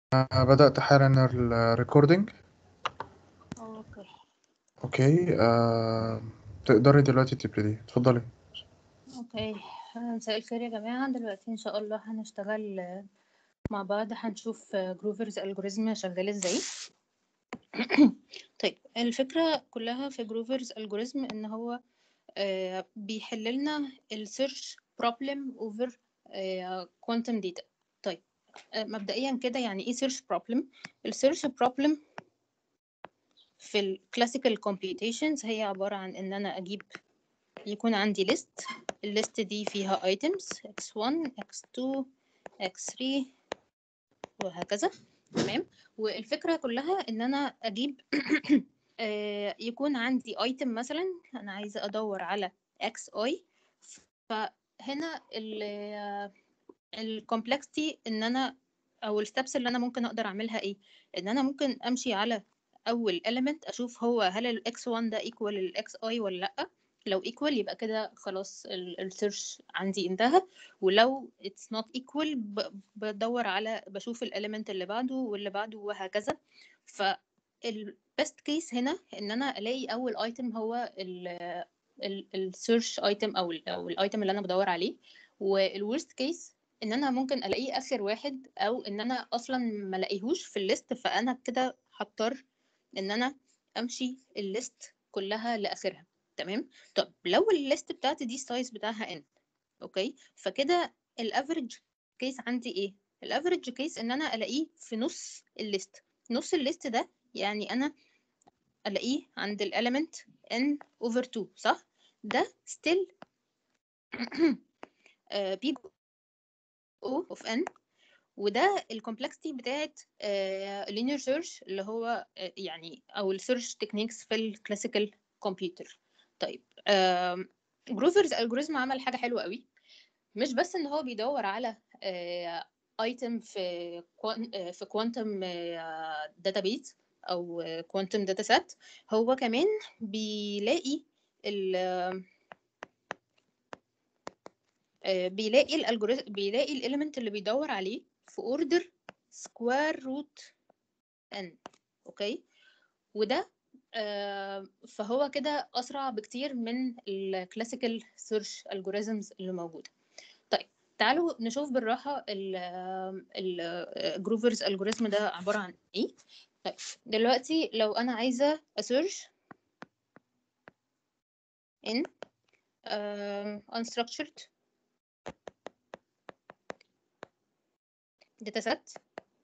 أنا بدأت حالا الريكوردينج اوكي اوكي آه، تقدري دلوقتي تبتدي اتفضلي اوكي مساء الخير يا جماعة دلوقتي ان شاء الله هنشتغل مع بعض هنشوف جروفرز الجوريزم شغال ازاي طيب الفكرة كلها في جروفرز الجوريزم ان هو آه، بيحل لنا السيرش بروبلم اوفر كوانتم داتا طيب آه، مبدئيا كده يعني ايه سيرش بروبلم السيرش بروبلم في الكلاسيكال كومبيوتيشنز هي عبارة عن ان انا اجيب يكون عندي ليست الليست دي فيها items x1 x2 x3 وهكذا تمام والفكرة كلها ان انا اجيب آه، يكون عندي item مثلا انا عايزة ادور على xi فهنا ال الكومبلكسيتي ان انا او الستبس اللي انا ممكن اقدر اعملها ايه ان انا ممكن امشي على اول element اشوف هو هل ال x1 ده equal ال xi ولا لا لو equal يبقى كده خلاص السيرش عندي انتهى ولو it's not equal ب- بدور على بشوف الاليمنت اللي بعده واللي بعده وهكذا ف البيست كيس هنا ان انا الاقي اول ايتم هو السيرش ايتم او ال او الايتم اللي انا بدور عليه والورست كيس ان انا ممكن الاقيه اخر واحد او ان انا اصلا ما الاقيهوش في الليست فانا كده هضطر ان انا امشي الليست كلها لاخرها تمام طب لو الليست بتاعتي دي السايز بتاعها n اوكي فكده الافريج كيس عندي ايه الافريج كيس ان انا الاقيه في نص الليست نص الليست ده يعني انا الاقيه عند الاليمنت n over 2 صح ده still بي او اوف n وده الكومبلكسيتي بتاعت linear search اللي هو آه، يعني او السيرش تكنيكس في الكلاسيكال كمبيوتر طيب جروفرز الجوريزم عمل حاجه حلوه قوي مش بس ان هو بيدور على ايتم في كوان- آه، في كوانتم داتابيز او كوانتم داتا سيت هو كمان بيلاقي ال آه، بيلاقي الالجوريزم بيلاقي الاليمنت اللي بيدور عليه في اوردر سكوير روت ان اوكي وده آه، فهو كده اسرع بكتير من الكلاسيكال سيرش الجوريزمز اللي موجوده طيب تعالوا نشوف بالراحه الجروفرز الجوريزم ده عباره عن ايه طيب دلوقتي لو انا عايزه اسيرش in um, unstructured data set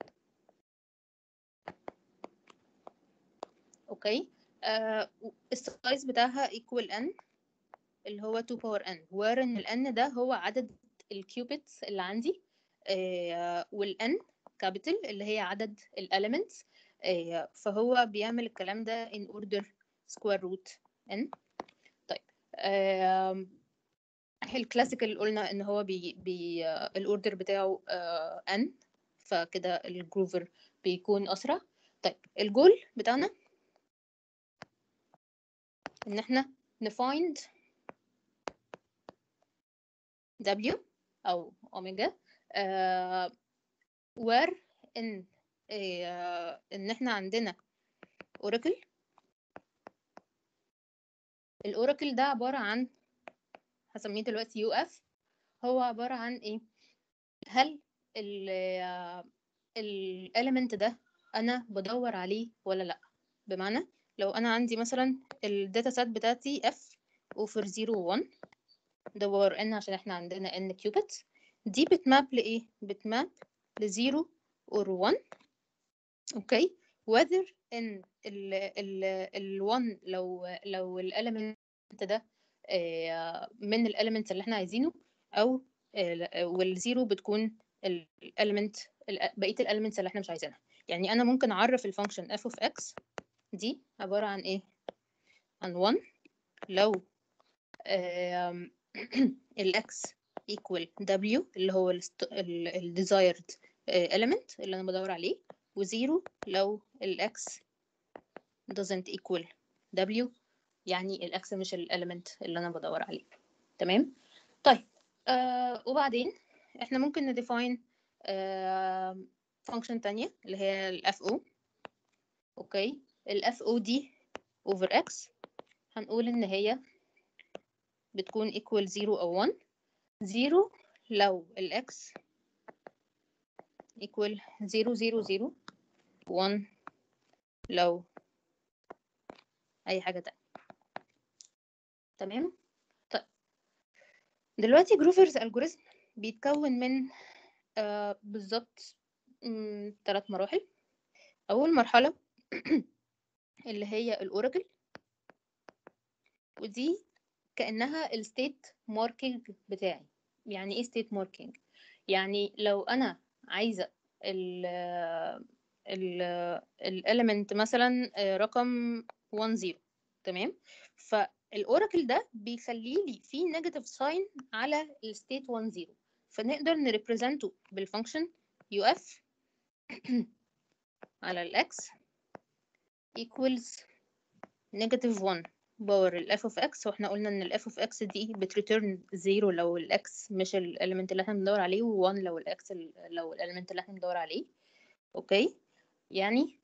اوكي آه السايز بتاعها equal n اللي هو 2 power n where ان ال n ده هو عدد الكيوبيتس اللي عندي آه وال n capital اللي هي عدد الاليمنتس آه فهو بيعمل الكلام ده in order square root n طيب آه الكلاسيكال قلنا ان هو بي بي آه الاوردر بتاعه آه n فكده الجروفر بيكون اسرع طيب الجول بتاعنا ان احنا نفايند W او اوميجا آه where ان آه ان احنا عندنا اوراكل الاوراكل ده عبارة عن هسميه دلوقتي يو اف هو عبارة عن ايه هل ال الاليمنت ده انا بدور عليه ولا لا بمعنى لو انا عندي مثلا الداتا سيت بتاعتي اف اوفر 0 1 ده باور ان عشان احنا عندنا ان كيوبيت دي بتماب لايه بتماب ل 0 اور 1 اوكي whether ان ال ال ال 1 لو لو الاليمنت ده آه، من الاليمنتس اللي احنا عايزينه او والزيرو بتكون الاليمنت بقيه الاليمنتس اللي احنا مش عايزينها يعني انا ممكن اعرف الفانكشن f of x دي عباره عن ايه عن 1 لو آم، ال x equal w اللي هو ال desired element اللي انا بدور عليه وزيرو لو ال x doesn't equal w يعني ال x مش ال element اللي انا بدور عليه تمام طيب آه وبعدين احنا ممكن نديفاين آه فانكشن تانية اللي هي ال FO اوكي ال FO دي over x هنقول ان هي بتكون equal 0 او 1 0 لو ال x equal 0 0 0 1 لو اي حاجة تانية تمام طيب دلوقتي جروفرز الجوريزم بيتكون من آه بالظبط ثلاث مراحل اول مرحله اللي هي الاوراكل ودي كانها الستيت ماركينج بتاعي يعني ايه ستيت ماركينج يعني لو انا عايزه ال ال الاليمنت مثلا رقم 1 0 تمام فالاوراكل ده بيخلي لي فيه نيجاتيف ساين على الستيت 1 0 فنقدر نريبريزنته بالفانكشن يو اف على الاكس equals negative 1 باور ال f of x واحنا قلنا ان ال f of x دي بتريتيرن 0 لو ال x مش الاليمنت اللي احنا بندور عليه و 1 لو ال x لو الاليمنت اللي احنا بندور عليه اوكي يعني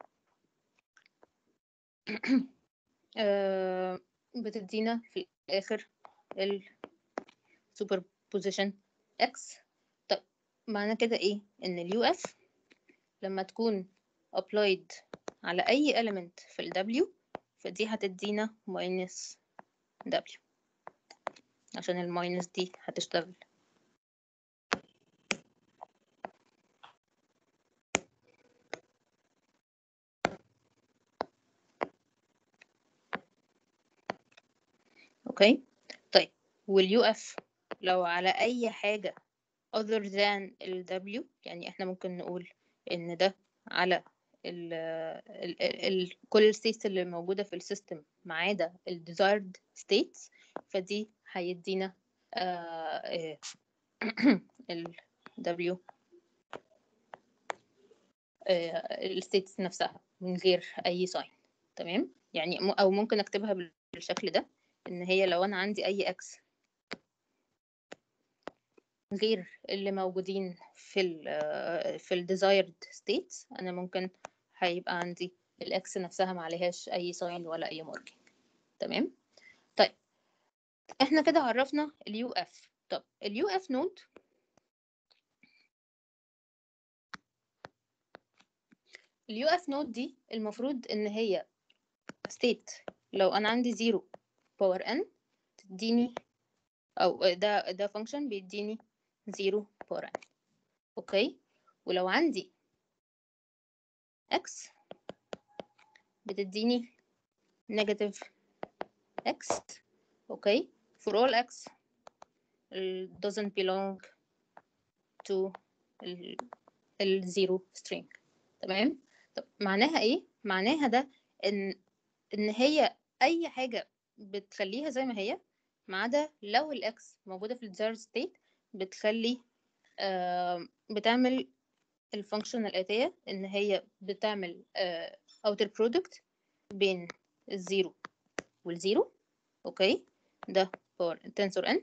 آه بتدينا في الاخر ال superposition x طب معنى كده ايه ان ال UF لما تكون applied على اي element في ال W فدي هتدينا minus W عشان الماينس دي هتشتغل اوكي طيب واليو اف لو على اي حاجة other than ال W يعني احنا ممكن نقول ان ده على ال ال ال كل الستيتس اللي موجودة في السيستم ما عدا ال desired states فدي هيدينا آه ال W الستيتس نفسها من غير أي ساين تمام يعني أو ممكن أكتبها بالشكل ده إن هي لو أنا عندي أي x غير اللي موجودين في ال في ال desired states أنا ممكن هيبقى عندي الإكس نفسها ما عليهاش أي ساين ولا أي ماركينج تمام طيب احنا كده عرفنا اليو اف طب اليو اف نود اليو اف نود دي المفروض ان هي ستيت لو انا عندي 0 باور ان تديني او ده ده فانكشن بيديني 0 باور ان اوكي ولو عندي x بتديني negative x اوكي for all x doesn't belong to ال, ال zero string تمام طب معناها ايه معناها ده ان ان هي اي حاجه بتخليها زي ما هي ما عدا لو الاكس موجوده في الديزايرد ستيت بتخلي آه بتعمل الفانكشن الآتية إن هي بتعمل outer product بين الزيرو والزيرو أوكي ده باور tensor n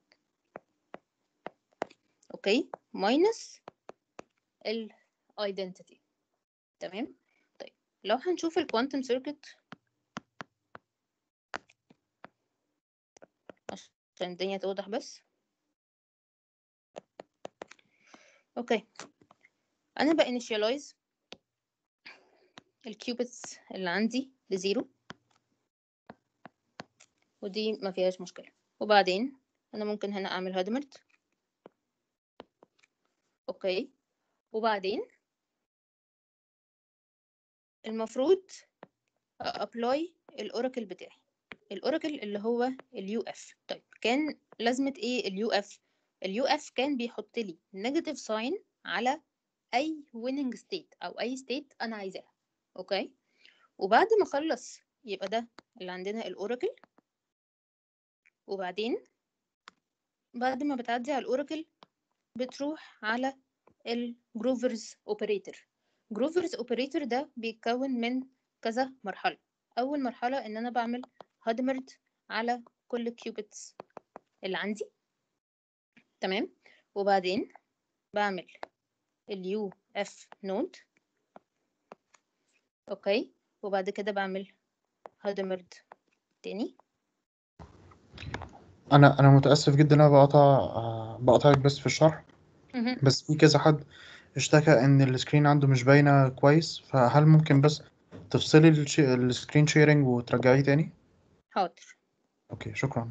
أوكي minus ال identity تمام طيب لو هنشوف الكوانتم سيركت عشان الدنيا توضح بس اوكي انا بانيشيالايز الكيوبتس اللي عندي لزيرو ودي ما فيهاش مشكله وبعدين انا ممكن هنا اعمل هادمرت اوكي وبعدين المفروض ابلاي الاوراكل بتاعي الاوراكل اللي هو اليو اف طيب كان لازمه ايه اليو اف اليو اف كان بيحط لي نيجاتيف ساين على اي winning state او اي state انا عايزاها اوكي وبعد ما اخلص يبقى ده اللي عندنا الاوراكل وبعدين بعد ما بتعدي على الاوراكل بتروح على الجروفرز اوبريتور جروفرز اوبريتور ده بيتكون من كذا مرحله اول مرحله ان انا بعمل هادمرت على كل كيوبتس اللي عندي تمام وبعدين بعمل اليو اف نود اوكي وبعد كده بعمل هادمرد تاني انا انا متاسف جدا انا بقطع آه، بقطعك بس في الشرح مهم. بس في كذا حد اشتكى ان السكرين عنده مش باينه كويس فهل ممكن بس تفصلي الش- السكرين شيرنج وترجعيه تاني حاضر اوكي شكرا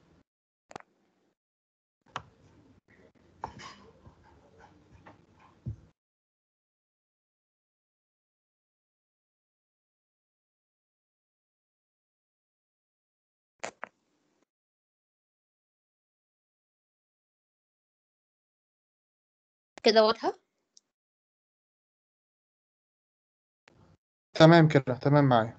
كده واضحة تمام كده تمام معايا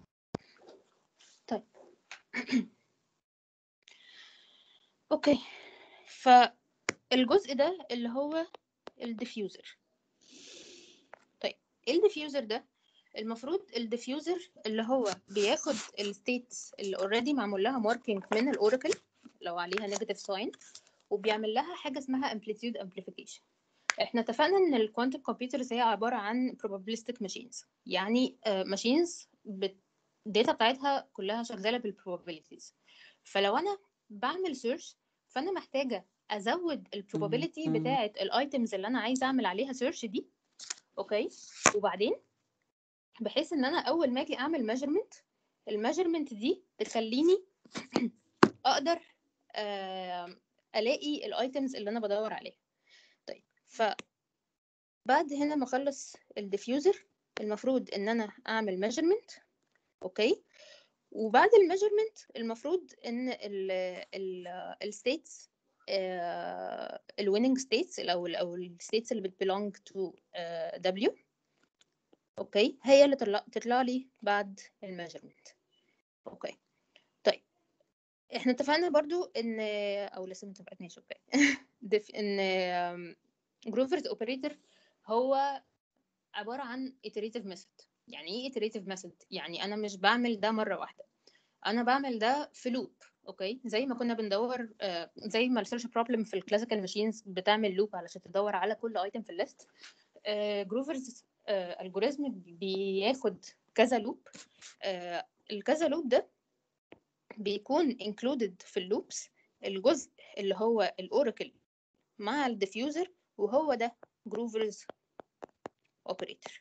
اوكي فالجزء ده اللي هو الديفيوزر طيب ايه الديفيوزر ده المفروض الديفيوزر اللي هو بياخد الستيتس اللي اوريدي معمول لها ماركينج من الاوراكل لو عليها نيجاتيف ساين وبيعمل لها حاجه اسمها امبليتيود امبليفيكيشن احنا اتفقنا ان الكوانتم كمبيوترز هي عباره عن probabilistic machines يعني ماشينز الداتا بتاعتها كلها شغاله بالprobabilities فلو انا بعمل سيرش فانا محتاجه ازود البروبابيلتي بتاعه الايتمز اللي انا عايزه اعمل عليها سيرش دي اوكي وبعدين بحيث ان انا اول ما اجي اعمل ميجرمنت الميجرمنت دي تخليني اقدر آه، الاقي الايتمز اللي انا بدور عليها طيب ف بعد هنا ما اخلص الديفيوزر المفروض ان انا اعمل ميجرمنت اوكي وبعد الميجرمنت المفروض ان الستيتس الويننج ستيتس او ال او الستيتس اللي بتبلونج تو دبليو اوكي هي اللي تطلع, تطلع لي بعد الميجرمنت اوكي طيب احنا اتفقنا برضو ان او لسه ما اتفقناش اوكي دف- ان جروفرز اوبريتور هو عباره عن iterative method يعني ايه iterative method يعني انا مش بعمل ده مره واحده انا بعمل ده في لوب اوكي زي ما كنا بندور آه، زي ما السيرش بروبلم في الكلاسيكال ماشينز بتعمل لوب علشان تدور على كل ايتم في الليست جروفرز الجوريزم بياخد كذا لوب الكذا لوب ده بيكون included في اللوبس الجزء اللي هو الاوراكل مع الديفيوزر وهو ده جروفرز اوبريتور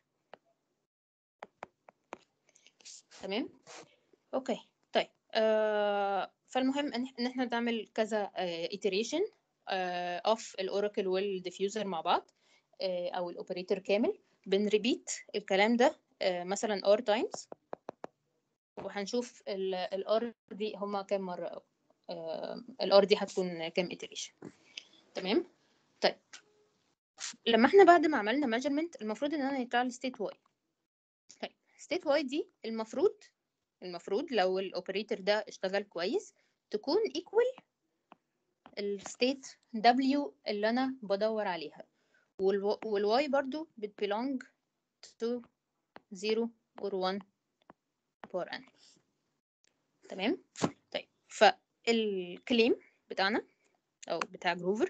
تمام اوكي طيب آه فالمهم ان إن احنا نعمل كذا آه iteration آه of الاوراكل والديفيوزر مع بعض آه او الاوبريتور كامل بنريبيت الكلام ده آه مثلا r times وهنشوف الار دي هما كام مره الار دي هتكون كام iteration تمام طيب لما احنا بعد ما عملنا measurement المفروض ان انا يطلع لي state y طيب state y دي المفروض المفروض لو الاوبريتور ده اشتغل كويس تكون equal الستيت w اللي انا بدور عليها والو- والواي برضو بت belong to 0 or 1 for n تمام طيب فالكليم بتاعنا او بتاع جروفر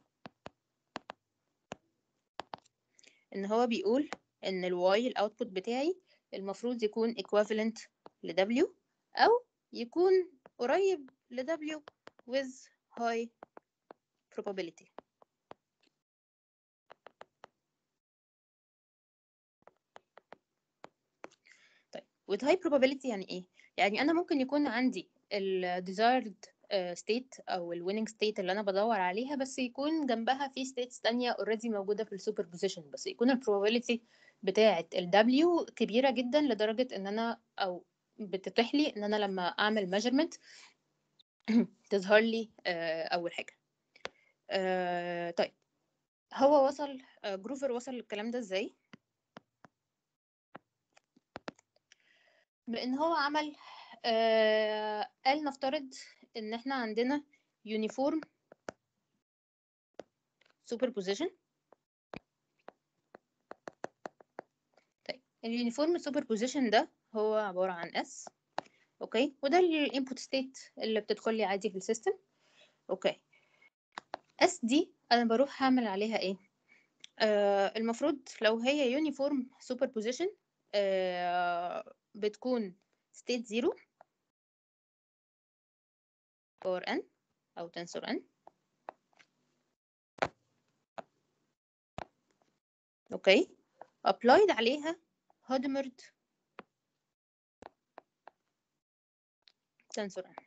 ان هو بيقول ان الواي الاوتبوت بتاعي المفروض يكون equivalent ل W او يكون قريب ل W with high probability طيب with high probability يعني ايه يعني انا ممكن يكون عندي ال desired آه، state او ال winning state اللي انا بدور عليها بس يكون جنبها في states تانية already موجودة في ال superposition بس يكون ال probability بتاعة ال W كبيرة جدا لدرجة ان انا او بتتيح لي ان انا لما اعمل measurement تظهر لي آه، اول حاجة آه، طيب هو وصل آه، جروفر وصل للكلام ده ازاي بان هو عمل آه قال نفترض ان احنا عندنا يونيفورم superposition طيب اليونيفورم superposition ده هو عبارة عن S اوكي وده الانبوت ستيت اللي بتدخل لي عادي في السيستم اوكي S دي انا بروح هعمل عليها ايه آه المفروض لو هي يونيفورم superposition آه بتكون state 0 for n أو tensor n اوكي applied عليها هودمرد tensor n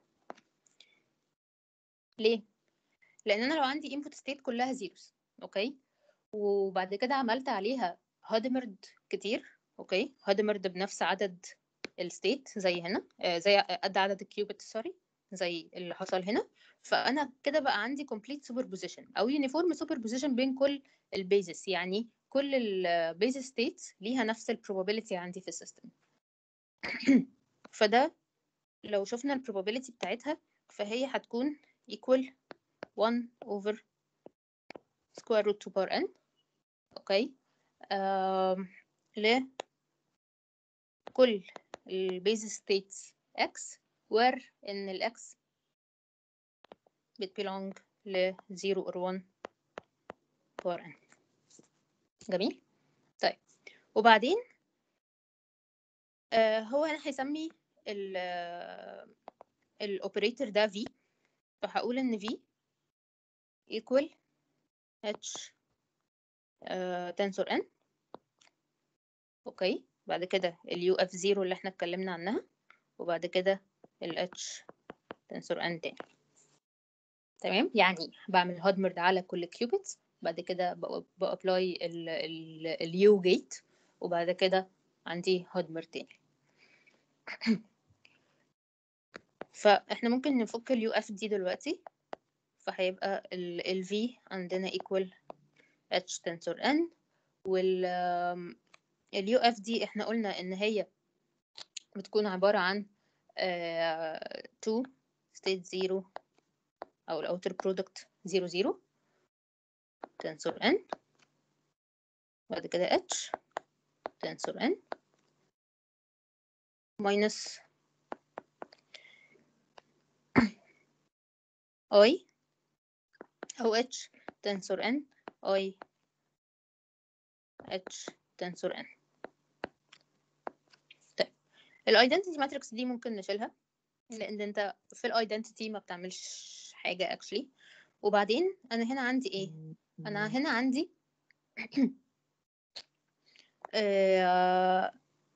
ليه؟ لأن أنا لو عندي input state كلها zeros اوكي وبعد كده عملت عليها هودمرد كتير اوكي هودمرد بنفس عدد الستيت زي هنا آه زي قد عدد الكيوبت سوري زي اللي حصل هنا فانا كده بقى عندي complete superposition او uniform superposition بين كل البيزس يعني كل البيزس ستيتس ليها نفس البروبابيلتي عندي في السيستم فده لو شفنا البروبابيلتي بتاعتها فهي هتكون equal 1 over square root 2 power n اوكي آم، لكل البيزس ستيتس x where ان ال x بت belong ل 0 or 1 power n جميل طيب وبعدين آه هو هنا هيسمي ال الاوبريتور ده v فهقول ان v equal h آه tensor n اوكي بعد كده ال u f 0 اللي احنا اتكلمنا عنها وبعد كده ال h tensor n تاني تمام يعني بعمل هودمرد على كل كيوبيتس بعد كده بأبلاي اليو جيت وبعد كده عندي هودمر تاني فاحنا ممكن نفك اليو اف دي دلوقتي فهيبقى ال v عندنا equal h tensor n وال اليو اف دي احنا قلنا ان هي بتكون عبارة عن آه, 2 state 0 او الاوتر برودكت 0 0 tensor n بعد كده h tensor n minus i أو h tensor n i h tensor n طيب الايدنتيتي ماتريكس دي ممكن نشيلها لان انت في الايدنتيتي ما بتعملش حاجه actually وبعدين انا هنا عندي ايه انا هنا عندي آه،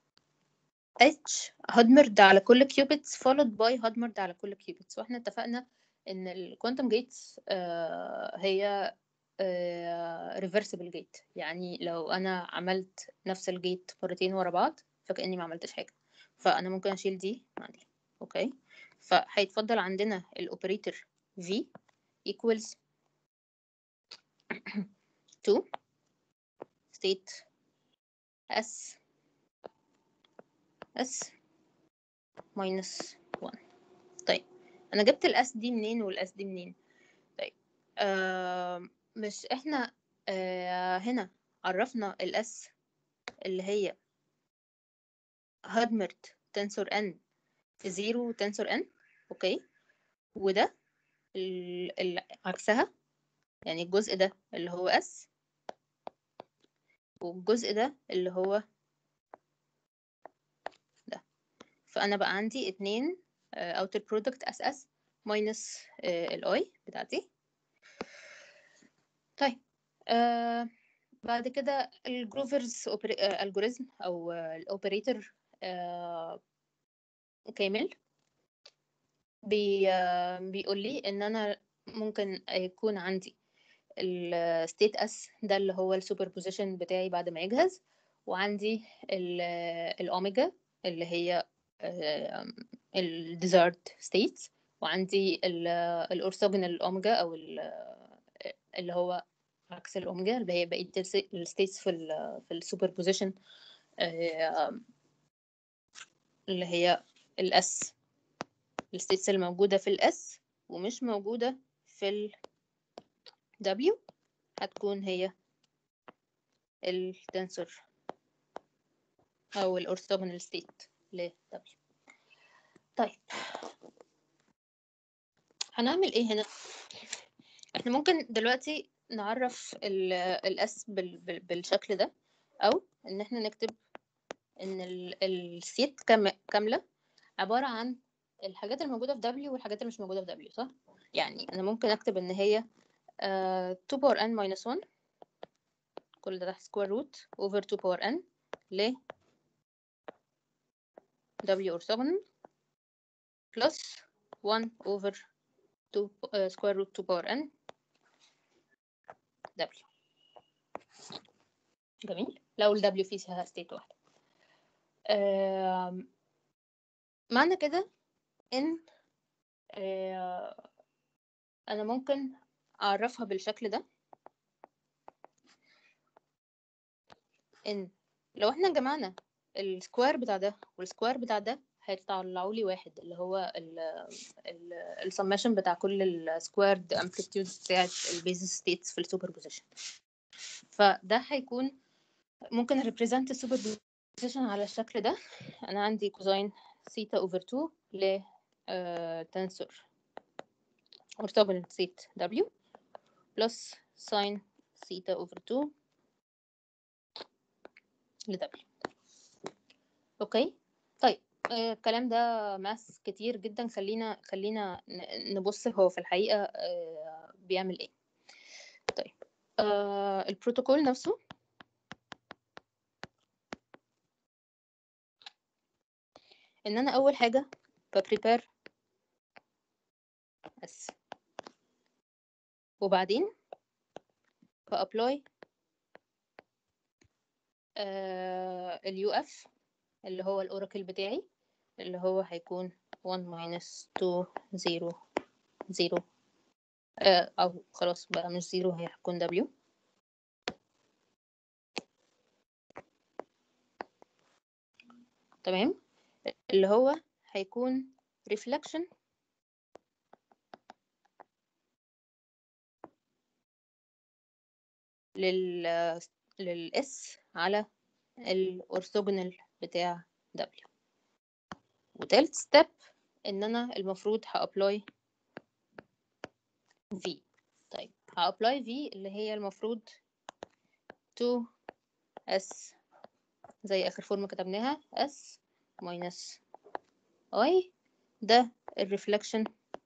h هودمرد على كل كيوبيتس followed by هودمرد على كل كيوبيتس واحنا اتفقنا ان الكوانتم جيتس هي ريفرسبل جيت يعني لو انا عملت نفس الجيت مرتين ورا بعض فكأني ما عملتش حاجة فانا ممكن اشيل دي مع دي اوكي فهيتفضل عندنا الاوبريتور v equals 2 state s s minus 1 طيب انا جبت الاس دي منين والاس دي منين طيب آه مش احنا آه هنا عرفنا الاس اللي هي هادمرد تنسور ان في زيرو تنسور ان اوكي وده ال- ال- عكسها يعني الجزء ده اللي هو اس والجزء ده اللي هو ده فانا بقى عندي اتنين اوتر برودكت اس اس ماينس الاي بتاعتي طيب آه بعد كده الجروفرز الجوريزم او الاوبريتور كامل بي آه بيقول لي ان انا ممكن يكون عندي الستيت اس ده اللي هو السوبر بوزيشن بتاعي بعد ما يجهز وعندي الاوميجا اللي هي الديزارد ستيتس وعندي الاورثوجونال اوميجا او اللي هو عكس الاوميجا اللي هي بقيه الستيتس في ال في السوبر بوزيشن اللي هي الاس الستيتس اللي موجوده في الاس ومش موجوده في ال W هتكون هي التنسور أو الأورثوجونال ستيت ل W طيب هنعمل ايه هنا احنا ممكن دلوقتي نعرف الاس بالشكل ده او ان احنا نكتب ان السيت كامله عباره عن الحاجات الموجوده في W والحاجات اللي مش موجوده في W صح يعني انا ممكن اكتب ان هي uh, 2 باور n minus 1 كل ده تحت سكوير روت over 2 باور n ل W orthogonal plus 1 over 2 uh, square root 2 power n W جميل لو ال W فيها ستيت واحدة آه معنى كده ان آه انا ممكن اعرفها بالشكل ده ان لو احنا جمعنا السكوير بتاع ده والسكوير بتاع ده هيطلعوا لي واحد اللي هو السمشن بتاع كل السكويرد امبليتيود بتاعت البيزس ستيتس في السوبر بوزيشن فده هيكون ممكن ريبريزنت السوبر بوزيشن على الشكل ده انا عندي كوزين سيتا اوفر 2 ل تنسور orthogonal سيت W بلس ساين سيتا اوفر 2 ل W اوكي طيب آه، الكلام ده ماس كتير جدا خلينا خلينا نبص هو في الحقيقة آه، بيعمل ايه طيب آه، البروتوكول نفسه ان انا اول حاجة ببريبير بس وبعدين بابلاي اليو اف اللي هو الاوراكل بتاعي اللي هو هيكون 1 minus 2 0 0 آه او خلاص بقى مش 0 هي هتكون W تمام اللي هو هيكون reflection لل للإس على الأورثوجونال بتاع W وتالت ستيب إن أنا المفروض هأبلاي V طيب هأبلاي V اللي هي المفروض 2 S زي آخر فورمة كتبناها S minus I ده الريفلكشن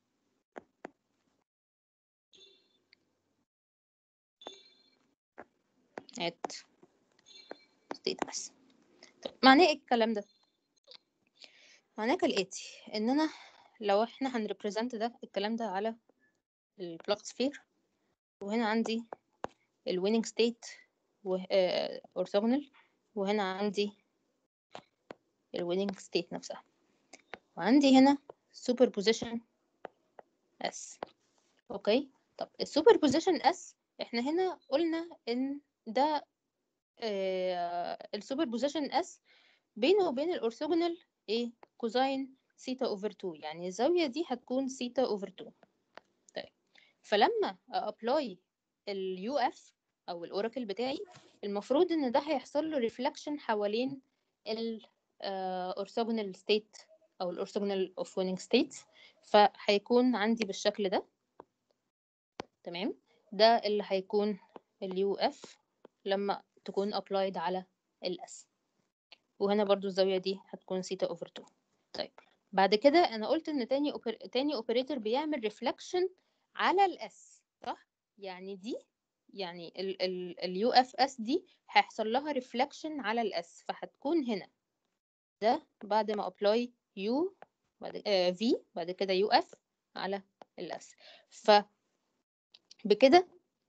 at status طب معناه ايه الكلام ده معناه كالآتي ان انا لو احنا هنريبريزنت ده الكلام ده على البلوك سفير وهنا عندي الويننج ستيت اورثوجونال وهنا عندي الويننج ستيت نفسها وعندي هنا سوبر بوزيشن اس اوكي طب السوبر بوزيشن اس احنا هنا قلنا ان ده السوبر بوزيشن اس بينه وبين الاورثوجونال ايه كوزين سيتا اوفر 2 يعني الزاويه دي هتكون سيتا اوفر 2 طيب فلما ابلاي اليو اف او الاوراكل بتاعي المفروض ان ده هيحصل له ريفلكشن حوالين الاورثوجونال ستيت او الاورثوجونال اوف ويننج ستيت فهيكون عندي بالشكل ده تمام ده اللي هيكون اليو اف لما تكون applied على الاس وهنا برضو الزاوية دي هتكون سيتا اوفر 2 طيب بعد كده انا قلت ان تاني أوبر... تاني اوبريتور بيعمل ريفلكشن على الاس صح يعني دي يعني ال ال اليو اف اس دي هيحصل لها ريفلكشن على الاس فهتكون هنا ده بعد ما ابلاي يو بعد آه في بعد كده يو اف على الاس ف بكده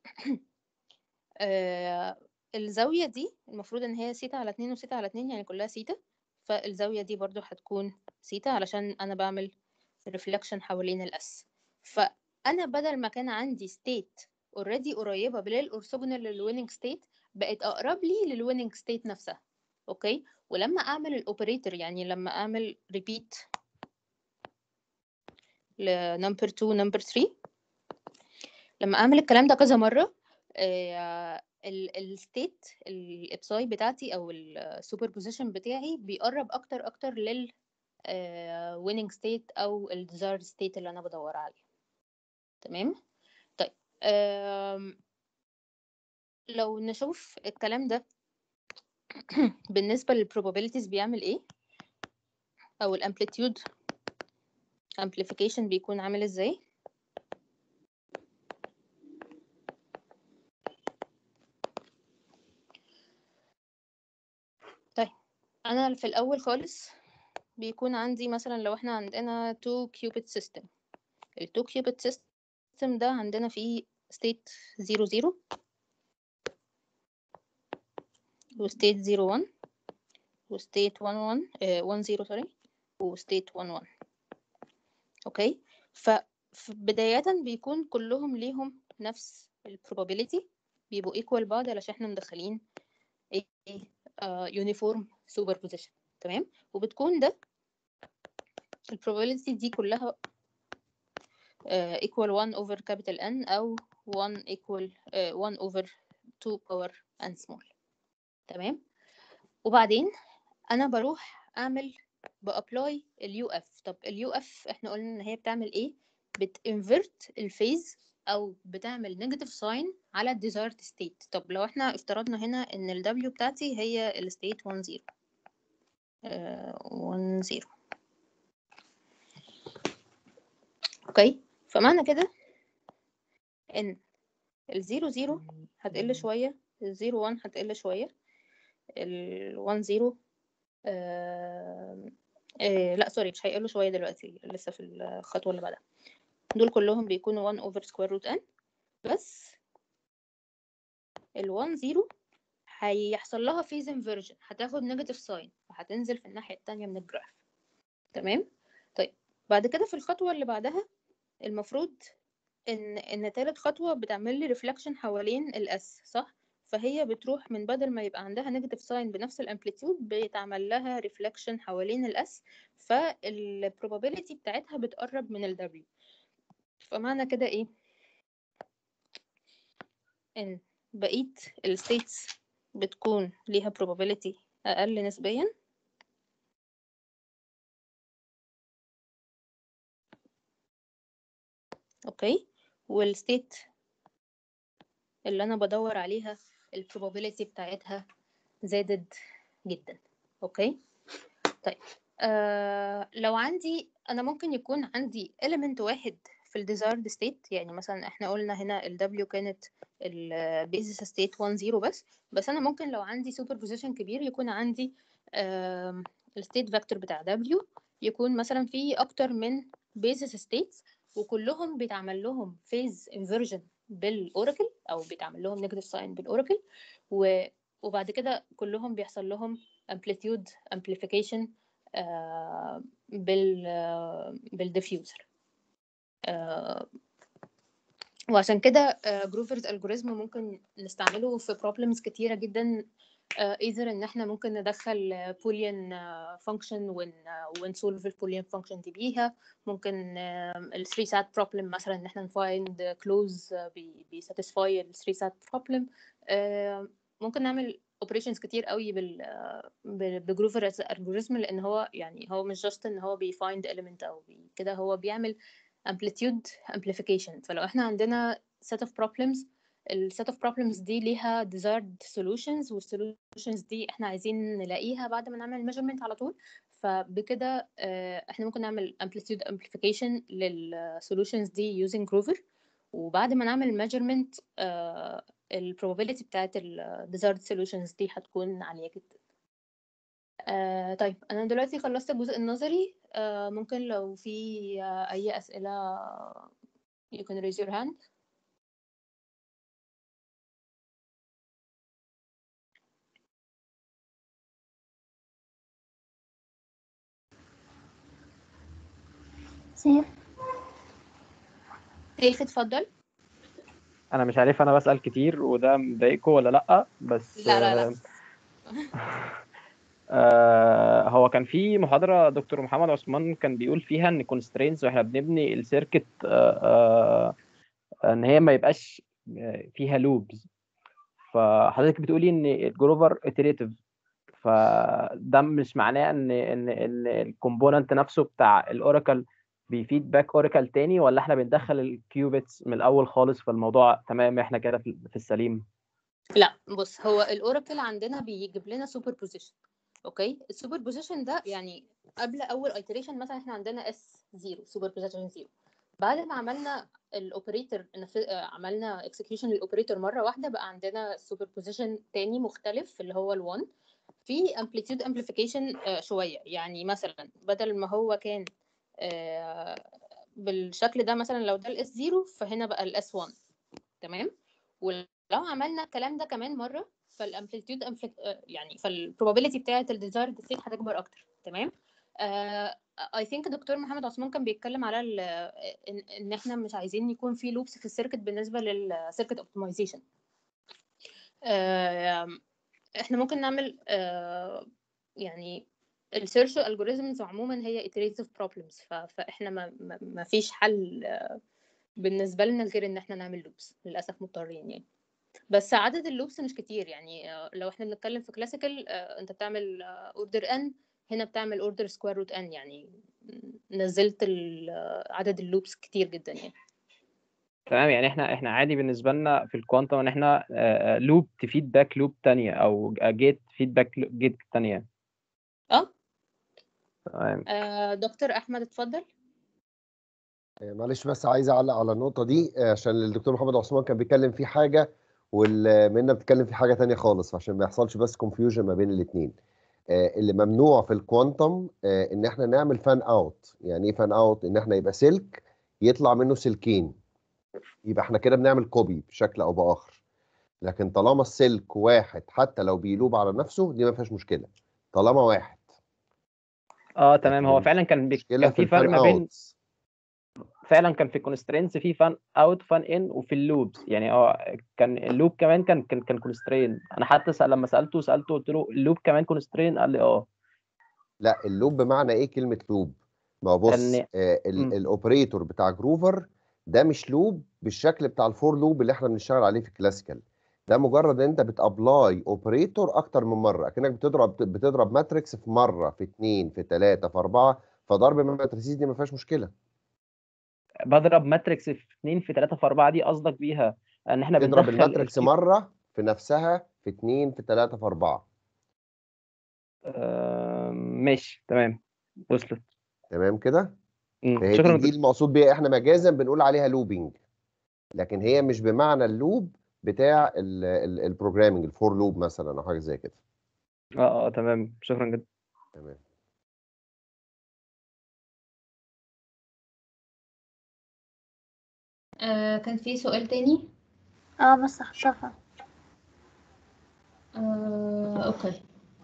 آه الزاوية دي المفروض ان هي سيتا على اتنين وسيتا على اتنين يعني كلها سيتا فالزاوية دي برضو هتكون سيتا علشان انا بعمل ريفلكشن حوالين الاس فانا بدل ما كان عندي ستيت اوريدي قريبة للاورثوجونال للويننج ستيت بقت اقرب لي للويننج ستيت نفسها اوكي ولما اعمل الاوبريتور يعني لما اعمل ريبيت لنمبر 2 نمبر 3 لما اعمل الكلام ده كذا مرة الستيت الابساي بتاعتي او السوبر بوزيشن بتاعي بيقرب اكتر اكتر لل winning state او ال desired state اللي انا بدور عليه تمام طيب لو نشوف الكلام ده بالنسبة للprobabilities بيعمل ايه او الامبليتيود amplification بيكون عامل ازاي طيب انا في الاول خالص بيكون عندي مثلا لو احنا عندنا 2 qubit system ال 2 qubit system ده عندنا فيه state 0 0 و state 0 1 و state 1 1 آه 1 0 سوري و state 1 1 اوكي ف بداية بيكون كلهم ليهم نفس ال probability بيبقوا equal بعض علشان احنا مدخلين ايه uh, uniform superposition تمام وبتكون ده ال probability دي كلها uh, equal 1 over capital N أو 1 equal uh, 1 over 2 power N small تمام وبعدين أنا بروح أعمل بأبلاي اليو اف طب اليو اف احنا قلنا ان هي بتعمل ايه بتinvert الفيز او بتعمل نيجاتيف ساين على الديزايرد ستيت طب لو احنا افترضنا هنا ان ال W بتاعتي هي الستيت 1 0 1 0 اوكي فمعنى كده ان الزيرو زيرو هتقل شوية الزيرو وان هتقل شوية الوان زيرو آه... آه... لا سوري مش هيقلوا شوية دلوقتي لسه في الخطوة اللي بعدها دول كلهم بيكونوا 1 over square root n بس ال 1 0 هيحصل لها phase inversion هتاخد negative sign وهتنزل في الناحية التانية من الجراف تمام طيب بعد كده في الخطوة اللي بعدها المفروض ان ان تالت خطوة بتعمل لي reflection حوالين الاس صح فهي بتروح من بدل ما يبقى عندها نيجاتيف ساين بنفس الامبليتيود بيتعمل لها ريفلكشن حوالين الاس فالبروبابيلتي بتاعتها بتقرب من ال W فمعنى كده ايه ان بقية الستيتس بتكون ليها probability اقل نسبيا اوكي والستيت اللي انا بدور عليها البروبابيلتي بتاعتها زادت جدا اوكي طيب آه لو عندي انا ممكن يكون عندي element واحد في الديزايرد ستيت يعني مثلا احنا قلنا هنا ال W كانت البيزس ستيت 1 0 بس بس انا ممكن لو عندي سوبر بوزيشن كبير يكون عندي آه الستيت فيكتور بتاع W يكون مثلا فيه اكتر من بيزس ستيتس وكلهم بيتعمل لهم فيز انفرجن بالاوراكل او بيتعمل لهم نيجاتيف ساين بالاوراكل وبعد كده كلهم بيحصل لهم امبليتيود امبليفيكيشن بال بالديفيوزر وعشان كده جروفرز الجوريزم ممكن نستعمله في بروبلمز كتيره جدا ايذر ان احنا ممكن ندخل بوليان فانكشن ون ونسولف البوليان فانكشن دي بيها ممكن ال 3 سات بروبلم مثلا ان احنا نفايند كلوز بيساتيسفاي ال 3 سات بروبلم ممكن نعمل اوبريشنز كتير قوي بال بجروفر الجوريزم لان هو يعني هو مش جاست ان هو بيفايند element او بي كده هو بيعمل amplitude amplification فلو احنا عندنا set of problems ال set of problems دي ليها desired solutions والsolutions دي احنا عايزين نلاقيها بعد ما نعمل measurement على طول فبكده احنا ممكن نعمل amplitude amplification لل solutions دي using Grover وبعد ما نعمل measurement ال probability بتاعت ال desired solutions دي هتكون عالية جدا آه طيب أنا دلوقتي خلصت الجزء النظري آه ممكن لو في آه أي أسئلة you can raise your hand سيف سيف اتفضل انا مش عارف انا بسأل كتير وده مضايقكم ولا لا بس لا لا لا آه هو كان في محاضرة دكتور محمد عثمان كان بيقول فيها ان constraints واحنا بنبني السيركت آه آه ان هي ما يبقاش فيها لوبز فحضرتك بتقولي ان الجروفر iterative فده مش معناه ان ان ان الكومبوننت نفسه بتاع الاوراكل بيفيد باك اوراكل تاني ولا احنا بندخل الكيوبيتس من الاول خالص فالموضوع تمام احنا كده في في السليم لا بص هو الاوراكل عندنا بيجيب لنا سوبر بوزيشن اوكي السوبر بوزيشن ده يعني قبل اول ايتريشن مثلا احنا عندنا اس 0 سوبر بوزيشن 0 بعد ما عملنا الاوبريتور عملنا اكسكيوشن للاوبريتور مره واحده بقى عندنا سوبر بوزيشن تاني مختلف اللي هو ال1 في امبليتيود امبليفيكيشن شويه يعني مثلا بدل ما هو كان آه، بالشكل ده مثلا لو ده الاس 0 فهنا بقى الاس 1 تمام ولو عملنا الكلام ده كمان مره فالامبليتيود يعني فالبروبابيلتي بتاعه الديزايرد ستيت هتكبر اكتر تمام اي ثينك دكتور محمد عثمان كان بيتكلم على ال- ان إن احنا مش عايزين يكون في لوبس في السيركت بالنسبه للسيركت اوبتمايزيشن احنا ممكن نعمل آه، يعني السيرش الجوريزمز عموما هي iterative problems ف- فاحنا ما, ما- ما فيش حل آه، بالنسبه لنا غير ان احنا نعمل لوبس للاسف مضطرين يعني بس عدد اللوبس مش كتير يعني آه، لو احنا بنتكلم في كلاسيكال انت بتعمل اوردر ان هنا بتعمل اوردر سكوير روت ان يعني نزلت ال- آه، عدد اللوبس كتير جدا يعني تمام يعني احنا احنا عادي بالنسبه لنا في الكوانتم ان احنا لوب تفيد باك لوب تانية او جيت فيدباك جيت تانية اه تمام آه، دكتور احمد اتفضل آه، معلش بس عايز اعلق على النقطه دي آه، عشان الدكتور محمد عثمان كان بيتكلم في حاجه والمنى بتتكلم في حاجه تانية خالص عشان ما يحصلش بس كونفيوجن ما بين الاثنين اللي ممنوع في الكوانتم آه، ان احنا نعمل فان اوت يعني ايه فان اوت ان احنا يبقى سلك يطلع منه سلكين يبقى احنا كده بنعمل كوبي بشكل او باخر لكن طالما السلك واحد حتى لو بيلوب على نفسه دي ما فيهاش مشكله طالما واحد اه تمام لكن هو فعلا كان بي... المشكله كان في في فرق الفان ما بين اوت فعلا كان في كونسترينز في فان اوت فان ان وفي اللوبس يعني اه كان اللوب كمان كان كان كان كونسترين انا حتى سأل لما سالته سالته قلت له اللوب كمان كونسترين قال لي اه لا اللوب بمعنى ايه كلمه لوب ما هو بص ان آه مم. الاوبريتور بتاع جروفر ده مش لوب بالشكل بتاع الفور لوب اللي احنا بنشتغل عليه في الكلاسيكال ده مجرد ان انت بتابلاي اوبريتور اكتر من مره اكنك بتضرب بتضرب ماتريكس في مره في اثنين في ثلاثه في اربعه فضرب الماتريسيز دي ما فيهاش مشكله بضرب ماتريكس في 2 في 3 في 4 دي قصدك بيها ان احنا تضرب بندخل الماتريكس الكي... مره في نفسها في اثنين في ثلاثه في اربعه آه ماشي تمام وصلت تمام كده مم. فهي شكرا دي, دي المقصود بيها احنا مجازا بنقول عليها لوبينج لكن هي مش بمعنى اللوب بتاع البروجرامنج الفور لوب مثلا او حاجه زي كده اه اه تمام شكرا جدا تمام آه كان في سؤال تاني اه بس هحطها آه اوكي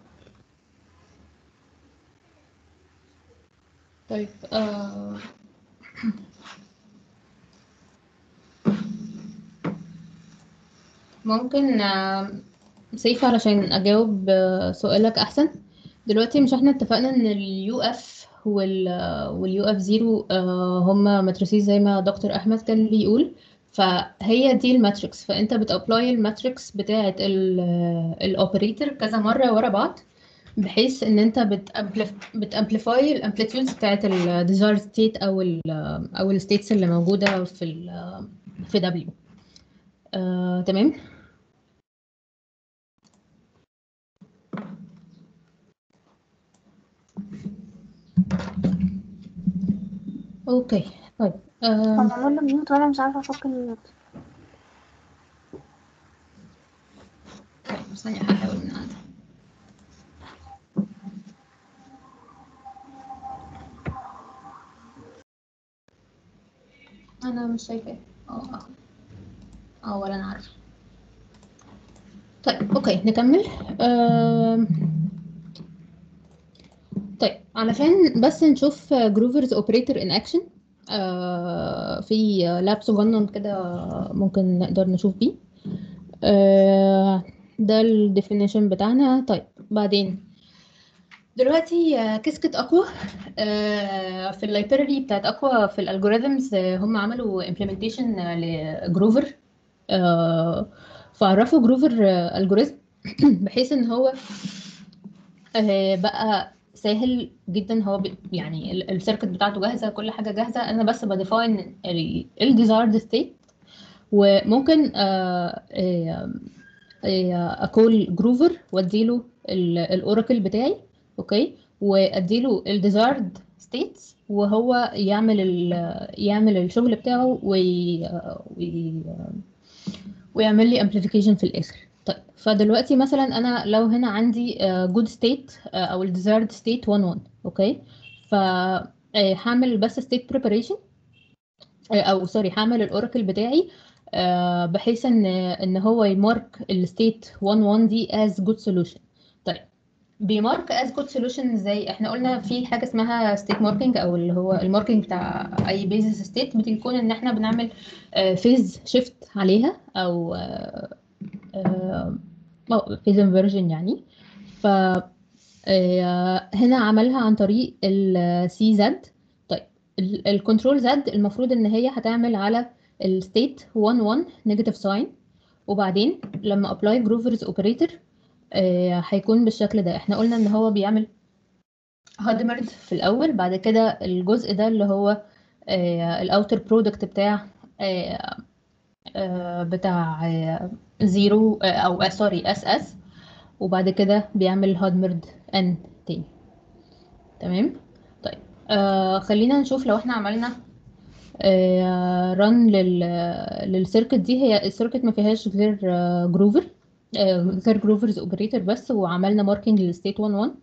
طيب آه ممكن آه سيف علشان اجاوب آه، سؤالك احسن دلوقتي مش احنا اتفقنا ان اليو اف وال واليو اف زيرو هما ماتريسيز زي ما دكتور احمد كان بيقول فهي دي الماتريكس فانت بتابلاي الماتريكس بتاعه الاوبريتور كذا مره ورا بعض بحيث ان انت بتامبليفاي الامبليتيودز بتاعه الديزاير ستيت او ال او الستيتس اللي موجوده في ال في دبليو آه، تمام اوكي طيب هو آم، معمول له ميوت وانا مش عارفه افك الميوت طيب ثانية هحاول من عندي أنا مش شايفة اه اه ولا أنا عارفة طيب أوكي نكمل آم، طيب علشان بس نشوف جروفرز اوبريتور ان اكشن في لاب صغنن كده ممكن نقدر نشوف بيه آه، ده الديفينيشن بتاعنا طيب بعدين دلوقتي آه، كسكت اقوى آه، في اللايبراري بتاعت اقوى في الالجوريزمز هم عملوا implementation لجروفر فعرفوا جروفر الجوريزم بحيث ان هو آه، بقى سهل جدا هو بي- يعني ال- السيركت بتاعته جاهزه كل حاجه جاهزه انا بس بديفاين الديزايرد ستيت وممكن آه، آه، اكول جروفر واديله الاوراكل بتاعي اوكي واديله الديزايرد ستيتس وهو يعمل ال يعمل الشغل بتاعه وي وي ويعمل لي amplification في الاخر طيب فدلوقتي مثلا انا لو هنا عندي جود ستيت او الديزايرد ستيت 1 1 اوكي ف آه، هعمل بس ستيت بريباريشن او سوري هعمل الاوراكل بتاعي آه، بحيث ان ان هو يمارك الستيت 1 1 دي as good solution طيب بيمارك as good solution ازاي احنا قلنا في حاجه اسمها state marking او اللي هو الماركينج بتاع اي basis state بتكون ان احنا بنعمل فيز شيفت عليها او فيز انفرجن يعني ف آه، هنا عملها عن طريق السي زد طيب الكنترول زد المفروض ان هي هتعمل على الستيت 1 1 نيجاتيف ساين وبعدين لما ابلاي جروفرز اوبريتور هيكون بالشكل ده احنا قلنا ان هو بيعمل هادمرد في الاول بعد كده الجزء ده اللي هو الاوتر برودكت بتاع آه، آه، بتاع زيرو او سوري اس اس وبعد كده بيعمل هادمرد ان تاني تمام طيب آه خلينا نشوف لو احنا عملنا آه رن لل للسيركت دي هي السيركت ما فيهاش غير آه جروفر آه غير جروفرز اوبريتور بس وعملنا ماركينج للستيت 1 1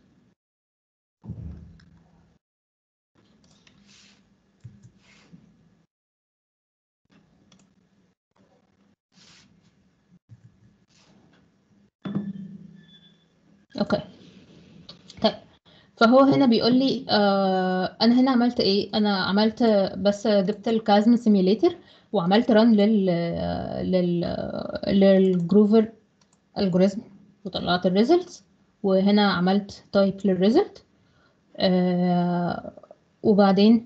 اوكي طيب فهو هنا بيقول لي آه انا هنا عملت ايه انا عملت بس جبت الكازم سيميوليتر وعملت ران لل لل للجروفر الجوريزم وطلعت الريزلتس وهنا عملت تايب للريزلت آه وبعدين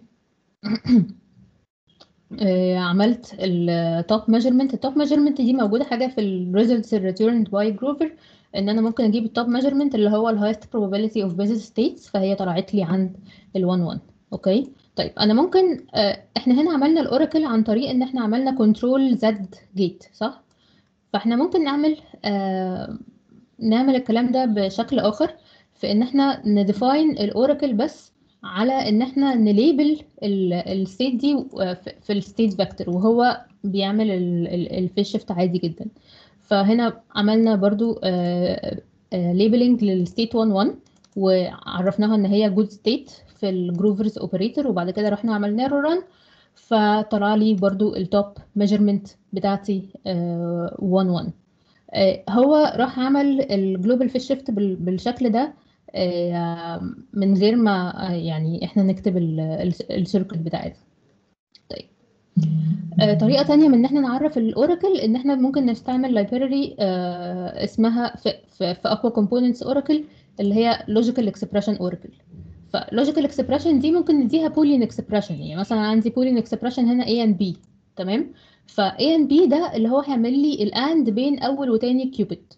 آه عملت التوب ميجرمنت التوب ميجرمنت دي موجوده حاجه في الريزلتس returned باي جروفر ان انا ممكن اجيب التوب ميجرمنت اللي هو الهايست probability of basis states فهي طلعت لي عند ال 1 1 اوكي طيب انا ممكن آه احنا هنا عملنا الاوراكل عن طريق ان احنا عملنا كنترول زد جيت صح فاحنا ممكن نعمل آه نعمل الكلام ده بشكل اخر في ان احنا نديفاين الاوراكل بس على ان احنا نليبل الستيت دي في الستيت فيكتور وهو بيعمل الفيس شيفت عادي جدا فهنا عملنا برضو ليبلنج للستيت 1 1 وعرفناها ان هي جود ستيت في الجروفرز اوبريتور وبعد كده رحنا عملنا له ران فطلع لي برضو التوب ميجرمنت بتاعتي 1 1 هو راح عمل الجلوبال فيش شيفت بالشكل ده من غير ما يعني احنا نكتب السيركت بتاعتها طيب طريقة تانية من ان احنا نعرف الاوراكل ان احنا ممكن نستعمل لايبراري اسمها في, في, في اقوى كومبوننتس اوراكل اللي هي لوجيكال اكسبريشن اوراكل فلوجيكال اكسبريشن دي ممكن نديها بولين اكسبريشن يعني مثلا عندي بولين اكسبريشن هنا A and B تمام ف A and B ده اللي هو هيعمل لي الاند بين اول وتاني كيوبيت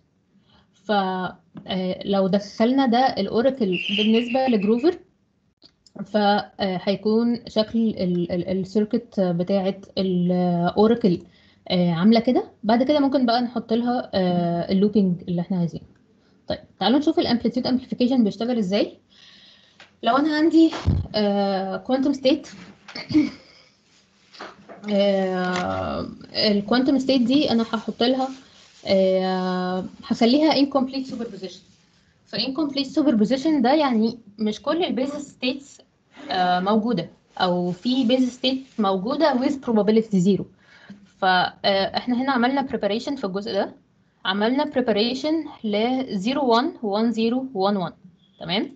فلو دخلنا ده الاوراكل بالنسبه لجروفر فهيكون شكل السيركت بتاعه الاوراكل عامله كده بعد كده ممكن بقى نحط لها اللوبينج اللي احنا عايزينه طيب تعالوا نشوف الامبليتيود امبليفيكيشن بيشتغل ازاي لو انا عندي كوانتم ستيت الكوانتم ستيت دي انا هحط لها هخليها incomplete superposition فالincomplete superposition ده يعني مش كل البيزس ستيتس موجودة أو في بيزس ستيت موجودة with probability zero فاحنا هنا عملنا preparation في الجزء ده عملنا preparation ل 0 1 1 0 1 1 تمام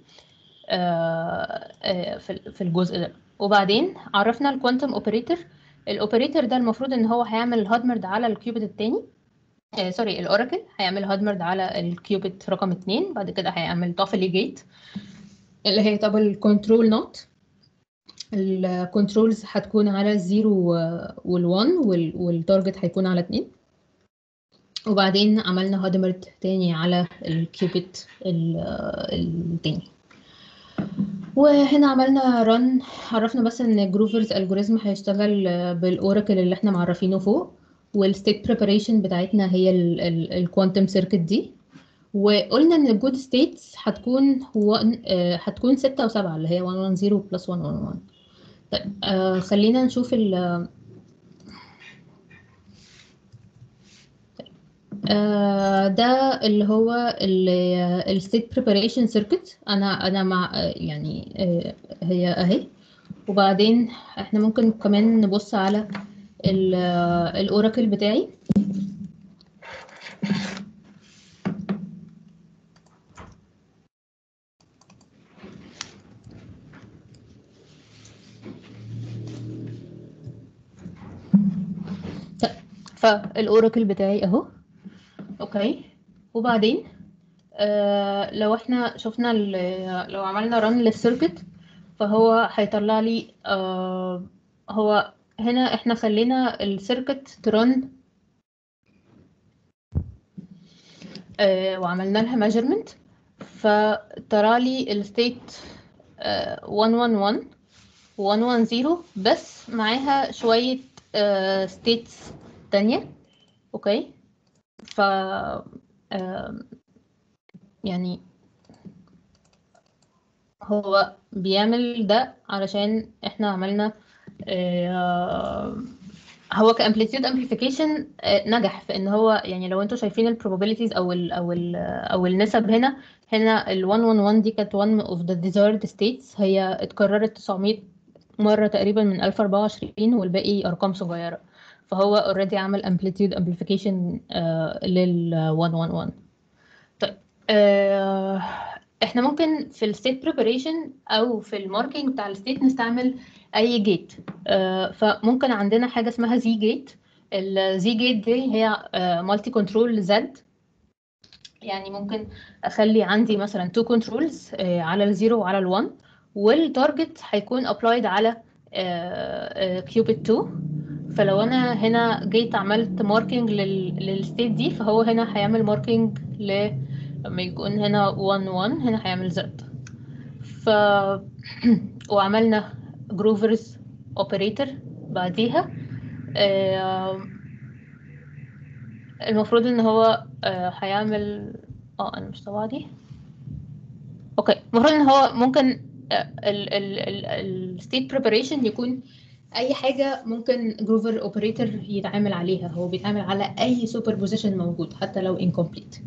في الجزء ده وبعدين عرفنا الكوانتم اوبريتور الاوبريتور ده المفروض ان هو هيعمل هادمرد على الكيوبيت التاني آه سوري الاوراكل هيعمل هادمرد على الكيوبيت رقم اتنين بعد كده هيعمل توفلي جيت اللي هي طب الكنترول نوت الكنترولز هتكون على الزيرو والوان والتارجت هيكون على اتنين وبعدين عملنا هادمرد تاني على الكيوبيت التاني وهنا عملنا رن عرفنا بس ان جروفرز الجوريزم هيشتغل بالاوراكل اللي احنا معرفينه فوق والستيت بريباريشن بتاعتنا هي الكوانتم سيركت دي وقلنا ان الجود ستيتس هتكون one- آه، هتكون ستة وسبعة اللي هي 110 بلس 111 طيب آه خلينا نشوف ال آه ده اللي هو الستيت بريباريشن سيركت انا انا مع آه، يعني آه هي اهي وبعدين احنا ممكن كمان نبص على الاوراكل بتاعي فالاوراكل بتاعي اهو اوكي وبعدين آه لو احنا شفنا ال- لو عملنا رن للسيركت فهو هيطلع لي آه هو هنا احنا خلينا السيركت ترن آه وعملنا لها ميجرمنت فطلع لي الستيت آه 111 110 بس معاها شوية ستيتس تانية اوكي ف آم، يعني هو بيعمل ده علشان احنا عملنا آه، هو كامبليتيود امبليفيكيشن نجح في ان هو يعني لو انتوا شايفين البروبابيلتيز او ال او ال او النسب هنا هنا ال 111 دي كانت one of the desired states هي اتكررت 900 مرة تقريبا من 1024 والباقي ارقام صغيرة فهو اوريدي عمل amplitude amplification آه لل 111 طيب آه احنا ممكن في الستيت بريباريشن او في الماركينج بتاع الستيت نستعمل اي جيت آه فممكن عندنا حاجه اسمها زي جيت الزي جيت دي هي مالتي كنترول زد يعني ممكن اخلي عندي مثلا تو كنترولز على الزيرو وعلى الوان والتارجت هيكون ابلايد على كيوبيت 2 فلو انا هنا جيت عملت ماركينج للستيت دي فهو هنا هيعمل ماركينج ل لما يكون هنا 1 1 هنا هيعمل زد ف وعملنا جروفرز اوبريتور بعديها آه، المفروض ان هو آه، هيعمل اه انا مش طبعا دي اوكي المفروض ان هو ممكن الستيت بريباريشن يكون اي حاجه ممكن جروفر اوبريتور يتعامل عليها هو بيتعامل على اي سوبر بوزيشن موجود حتى لو incomplete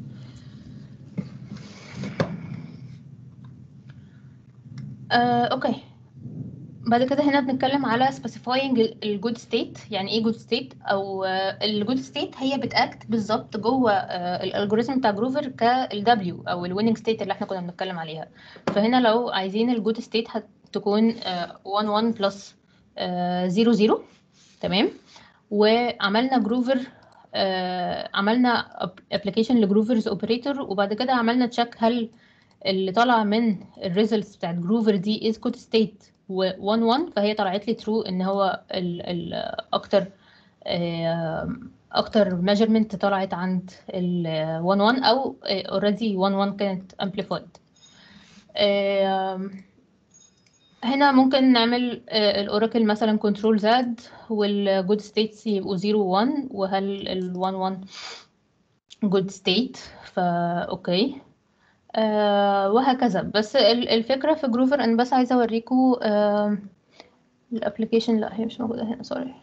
آه، اوكي بعد كده هنا بنتكلم على specifying الجود ستيت يعني ايه جود ستيت او الجود ستيت هي بتاكت بالظبط جوه الالجوريزم بتاع جروفر كالدبليو او الويننج ستيت اللي احنا كنا بنتكلم عليها فهنا لو عايزين الجود ستيت هتكون 1 1 بلس 0 0 تمام وعملنا جروفر عملنا ابلكيشن لجروفرز اوبريتور وبعد كده عملنا تشيك هل اللي طالع من الريزلتس بتاعت جروفر دي از كود ستيت و 1 1 فهي طلعت لي ترو ان هو ال ال اكتر آه، اكتر ميجرمنت طلعت عند ال 1 1 او اوريدي 1 1 كانت امبليفايد هنا ممكن نعمل الاوراكل مثلا كنترول زد والجود ستيتس يبقوا 0 1 وهل ال 1 1 جود ستيت فا اوكي آه وهكذا بس ال- الفكرة في جروفر انا بس عايزة اوريكم آه الابلكيشن لا هي مش موجودة هنا سوري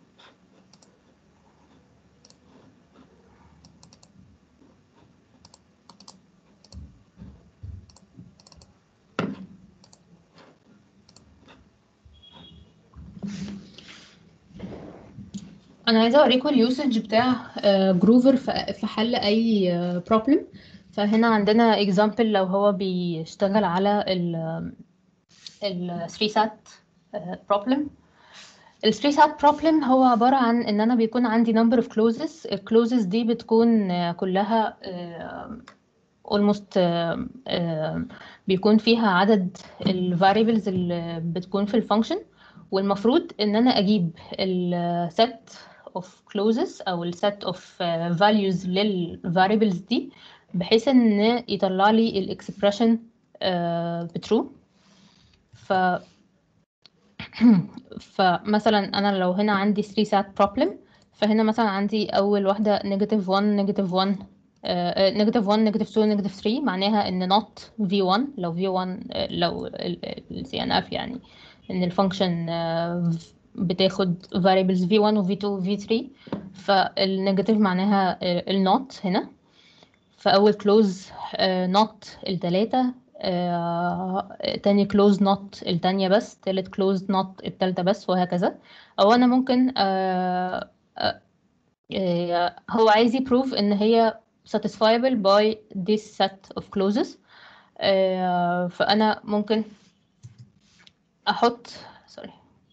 انا عايزة اوريكم اليوسج بتاع جروفر في حل اي بروبلم فهنا عندنا example لو هو بيشتغل على ال ال 3 سات problem ال 3 سات problem هو عبارة عن ان انا بيكون عندي number of clauses ال clauses دي بتكون آه، كلها آه، almost آه، آه، بيكون فيها عدد ال variables اللي بتكون في الفانكشن والمفروض ان انا اجيب ال set of clauses او ال set of آه، values لل variables دي بحيث ان يطلع لي الاكسبريشن بترو ف فمثلا انا لو هنا عندي 3 سات بروبلم فهنا مثلا عندي اول واحده نيجاتيف 1 نيجاتيف 1 نيجاتيف 1 نيجاتيف 2 نيجاتيف 3 معناها ان not v1 لو v1 آه، لو ال CNF يعني ان الفانكشن بتاخد variables v1 و v2 و v3 فالنيجاتيف معناها ال not هنا فأول close آه، not التلاتة آه، تاني close not التانية بس تالت close not التالتة بس وهكذا أو أنا ممكن آه، آه، آه، هو عايز يبروف إن هي satisfiable by this set of clauses آه، فأنا ممكن أحط sorry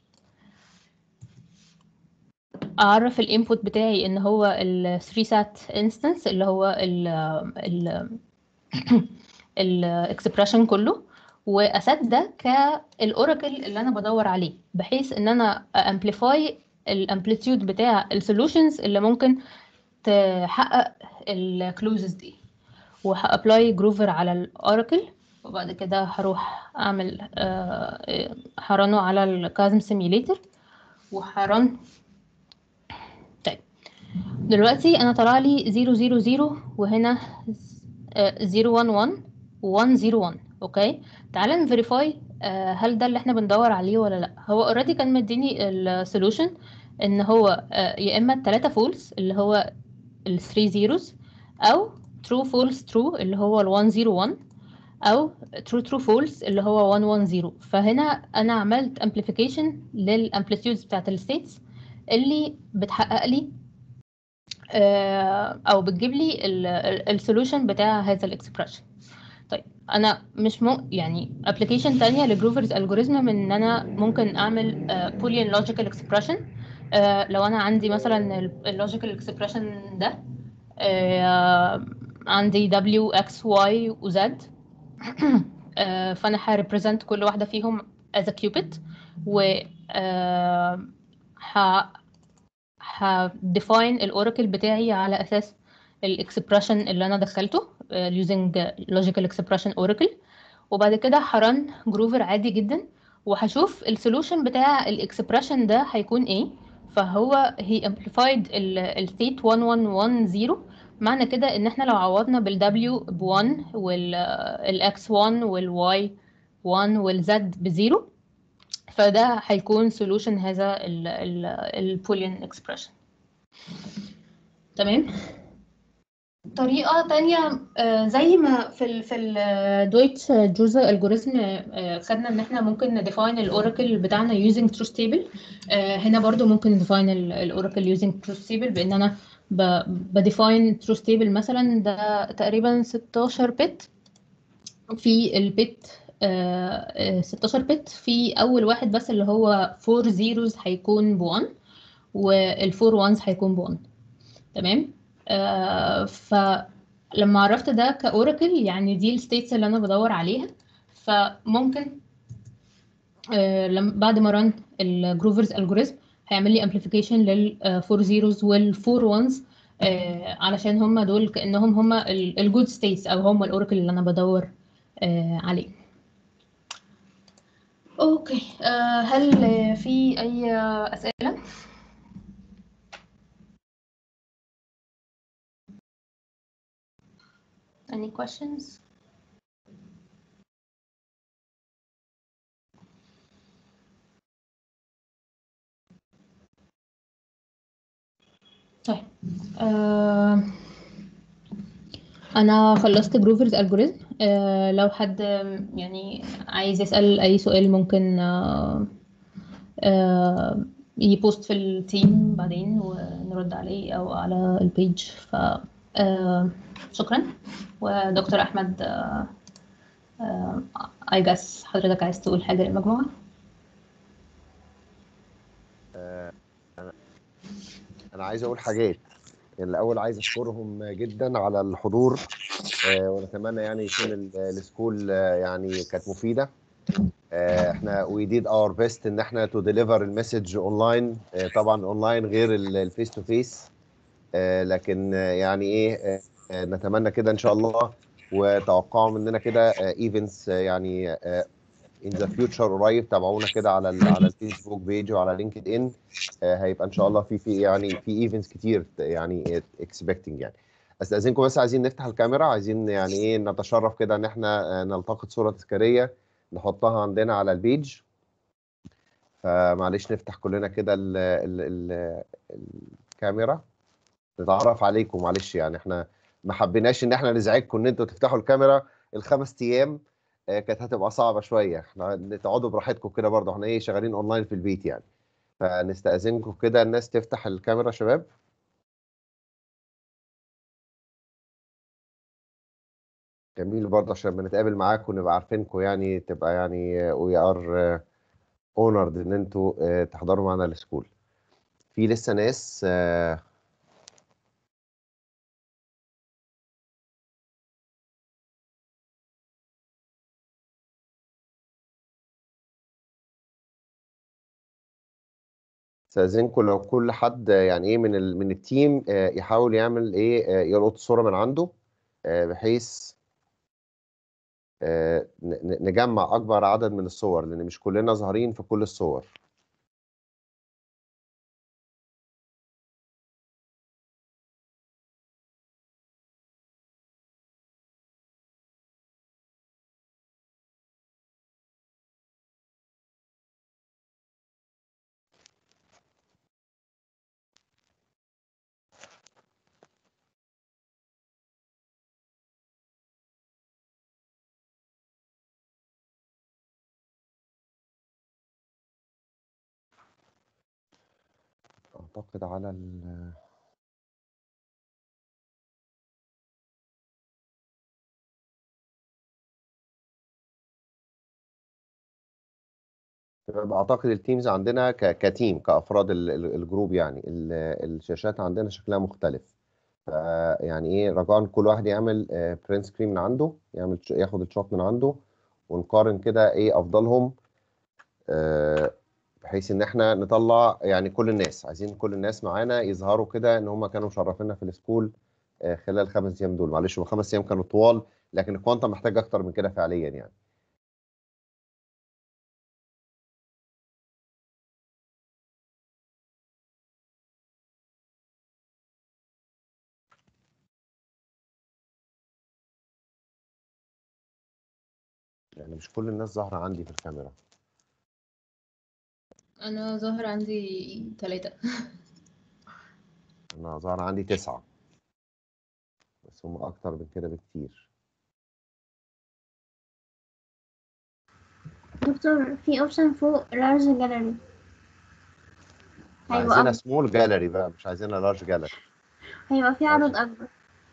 اعرف الانبوت بتاعي ان هو ال 3 sat instance اللي هو ال ال الاكسبريشن كله واسات ده كالاوراكل اللي انا بدور عليه بحيث ان انا امبليفاي الامبليتيود بتاع السولوشنز اللي ممكن تحقق الكلوزز دي وهابلاي جروفر على الاوراكل وبعد كده هروح اعمل آه، هرنه على الكازم سيميليتر وهرن طيب دلوقتي انا طلع لي 0 0 0 وهنا 0 1 1 1 0 1 اوكي تعالى نفيريفاي هل ده اللي احنا بندور عليه ولا لا هو اوريدي كان مديني السولوشن ان هو آه، يا اما التلاتة فولس اللي هو ال 3 زيروز او true false true اللي هو ال 1 0 1 او true true false اللي هو 1 1 0 فهنا انا عملت amplification للامبليتيودز بتاعت الستيتس اللي بتحقق لي آه، او بتجيب لي السولوشن بتاع هذا الاكسبريشن طيب انا مش مو يعني ابلكيشن تانية لجروفرز الجوريزم من ان انا ممكن اعمل بوليان لوجيكال اكسبريشن لو انا عندي مثلا اللوجيكال اكسبريشن ده آه، عندي w x y و z آه، فانا هريبريزنت كل واحده فيهم as a cupid و آه، ه هديفاين الاوراكل بتاعي على اساس الاكسبريشن اللي انا دخلته uh, using logical expression oracle وبعد كده هرن جروفر عادي جدا وهشوف السولوشن بتاع الاكسبريشن ده هيكون ايه فهو he amplified ال state 1110 معنى كده ان احنا لو عوضنا بال w ب 1 وال x 1 وال y 1 وال z بزيرو فده هيكون solution هذا ال ال ال boolean expression تمام طريقة تانية آه، زي ما في ال في الدويتش جوزا الجوريزم خدنا ان احنا ممكن نديفاين الاوراكل بتاعنا using truth table آه، هنا برضو ممكن نديفاين الاوراكل using truth table بان انا بديفاين truth table مثلا ده تقريبا 16 بت في البت آه، آه، 16 بت في اول واحد بس اللي هو 4 زيروز هيكون ب 1 والفور وانز هيكون ب 1 تمام آه، فلما عرفت ده كاوراكل يعني دي الستيتس اللي انا بدور عليها فممكن آه، لما بعد ما رن الجروفرز الجوريزم هيعمل لي امبليفيكيشن للفور زيروز والفور وانز علشان هم دول كانهم هم الجود ستيتس او هم الاوراكل اللي انا بدور آه، عليه اوكي آه، هل آه، في اي اسئله any questions طيب آه انا خلصت جروفرز الجوريزم آه لو حد يعني عايز يسأل اي سؤال ممكن آه آه يبوست في التيم بعدين ونرد عليه او على البيج ف آه شكرا ودكتور احمد آه آه I guess حضرتك عايز تقول حاجة للمجموعة انا عايز اقول حاجات يعني الاول عايز اشكرهم جدا على الحضور آه، ونتمنى يعني يكون ال- السكول آه، يعني كانت مفيده آه، احنا we did our best ان احنا to deliver المسج اونلاين طبعا اونلاين غير الفيس تو فيس لكن آه، يعني ايه آه، آه، نتمنى كده ان شاء الله وتوقعوا مننا كده ايفنتس يعني ان ذا فيوتشر قريب تابعونا كده على ال على الفيسبوك بيج وعلى لينكد ان هيبقى ان شاء الله في في يعني في ايفنتس كتير يعني اكسبكتنج يعني استاذنكم بس عايزين نفتح الكاميرا عايزين يعني ايه نتشرف كده ان احنا آه، نلتقط صوره تذكاريه نحطها عندنا على البيج فمعلش نفتح كلنا كده ال ال ال الكاميرا نتعرف عليكم معلش يعني احنا ما حبيناش ان احنا نزعجكم ان انتوا تفتحوا الكاميرا الخمس ايام آه، كانت هتبقى صعبه شويه احنا تقعدوا براحتكم كده برضه احنا ايه شغالين اونلاين في البيت يعني فنستأذنكم كده الناس تفتح الكاميرا يا شباب جميل برضه عشان بنتقابل معاكم ونبقى عارفينكم يعني تبقى يعني وي ار اونرد ان انتوا آه، تحضروا معانا السكول في لسه ناس آه، استاذنكم لو كل حد يعني ايه من ال من التيم آه، يحاول يعمل ايه آه، يلقط الصوره من عنده آه، بحيث آه، ن- ن- نجمع اكبر عدد من الصور لان مش كلنا ظاهرين في كل الصور اعتقد على ال شباب، اعتقد التيمز عندنا ك- كتيم كافراد ال- ال- الجروب يعني ال- الشاشات عندنا شكلها مختلف ف- يعني ايه رجاء كل واحد يعمل برنت سكرين من عنده يعمل ش- ياخد الشوت من عنده ونقارن كده ايه افضلهم آه، بحيث ان احنا نطلع يعني كل الناس عايزين كل الناس معانا يظهروا كده ان هم كانوا مشرفينا في السكول آه، خلال الخمس ايام دول معلش هو خمس ايام كانوا طوال لكن الكوانتم محتاج اكتر من كده فعليا يعني يعني مش كل الناس ظاهرة عندي في الكاميرا انا ظاهر عندي ثلاثة انا ظاهر عندي تسعة بس هم اكتر من كده بكتير دكتور في اوبشن فوق لارج جاليري هيبقى عايزينها أكبر. سمول جاليري بقى مش عايزينها لارج جاليري هيبقى في عدد اكبر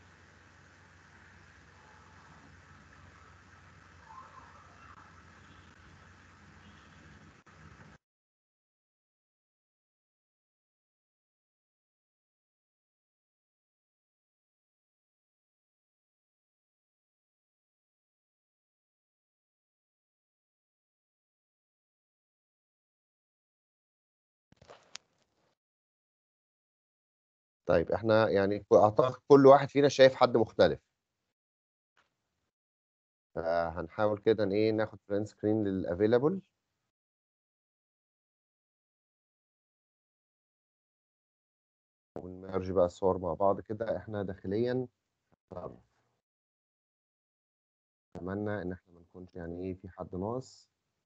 طيب احنا يعني اعتقد كل واحد فينا شايف حد مختلف فهنحاول كده ان ايه ناخد فريند سكرين للافيلابل ونمرج بقى الصور مع بعض كده احنا داخليا هنعرف. اتمنى ان احنا ما نكونش يعني ايه في حد ناقص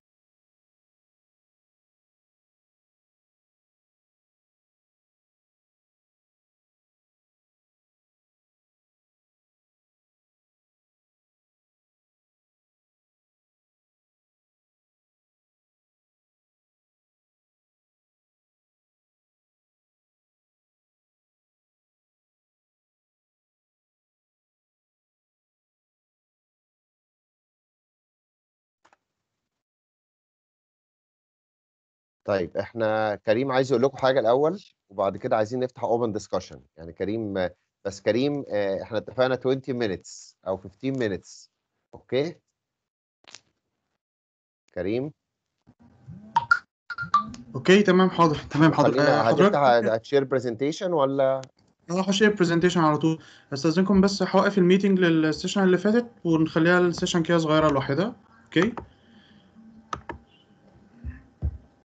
طيب احنا كريم عايز يقول لكم حاجه الاول وبعد كده عايزين نفتح اوبن ديسكشن يعني كريم بس كريم اه، احنا اتفقنا 20 minutes او 15 minutes اوكي كريم اوكي تمام حاضر تمام حاضر آه، خلينا حضرتك هتفتح هتشير برزنتيشن ولا اه هشير برزنتيشن على طول استاذنكم بس هوقف الميتنج للسيشن اللي فاتت ونخليها السيشن كده صغيره لوحدها اوكي